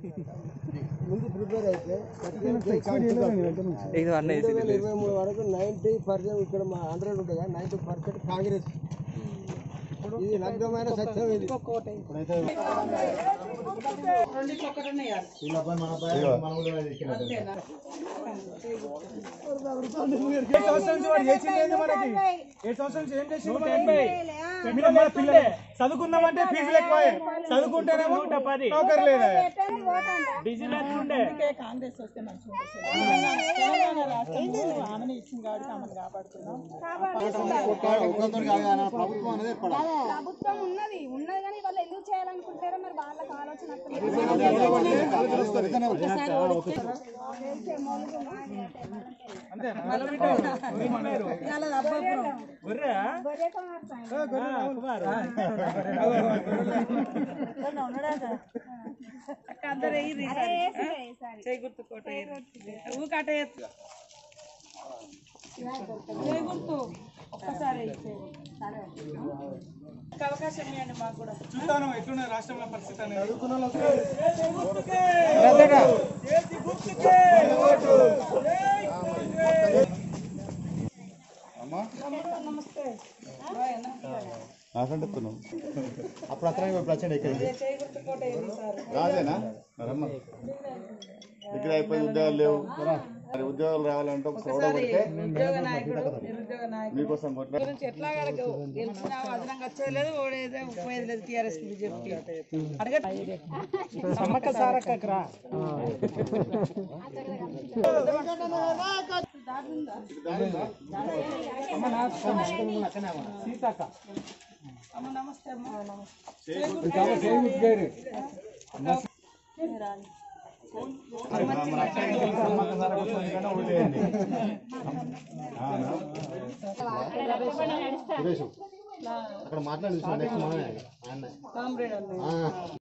ముందు ప్రిపేర్ అయితే ఇది అన్న రెండు వేల ఇరవై మూడు వరకు నైంటీ పర్సెంట్ ఇక్కడ మా హండ్రెడ్ ఉంటుంది కదా నైంటీ పర్సెంట్ కాంగ్రెస్ ఇది నగ్నమైన సత్యం ఇది ఏ సంవత్సరం నుంచి వాడు చేసింది ఏంది మనకి ఏ సంవత్సరం నుంచి ఏం చేసింది మనకి? మీరు మన పిల్లలు చదువుకుందామంటే ఫీజులు ఎక్కువ చదువుకుంటేనేమో నౌకరు లేదా కాంగ్రెస్ వస్తే మంచిగా ఉంటుంది తెలంగాణ రాష్ట్రంలో ఆమెనే ఇచ్చింది కాబట్టి ఆమెను కాపాడుతున్నాం ప్రభుత్వం ఉన్నది ఉన్నది కానీ వాళ్ళు ఎందుకు చేయాలనుకుంటారో మరి వాళ్ళకి ఆలోచన అక్కడ అందరూ ఇది చేయి గుర్తుకోట ఊకాట చేయి గుర్తు ఒక్కసారి అవకాశం ఇవ్వండి మాకు కూడా చూస్తాను ఎట్లున్న రాష్ట్రంలో పరిస్థితి అనేది నాకంటే ఎత్తున్నాం అప్పుడు అతనే ఇప్పుడు వచ్చాడు ఇక్కడికి చేయి గుర్తుకోట ఏంది సార్ రాదేనా రమ్మ దగ్గర అయిపోయి ఉద్యోగాలు లేవు మరి ఉద్యోగాలు రావాలంటే ఒక సోడ కొడితే ఉద్యోగ నాయకుడు నిరుద్యోగ నాయకుడు మీకోసం కొట్టిన గురించి ఎట్లా గెలిచినా అదనంగా వచ్చేది ఓడేదే ఉపయోగం లేదు టీఆర్ఎస్ బీజేపీ అడగ సమ్మక్క సారక్క రా అమ్మ నమస్తే అమ్మ నమస్తే సురేష్ అక్కడ మాట్లాడి నెక్స్ట్ మనమే ఆయన కామ్రేడ్ అన్నయ్య ఆ.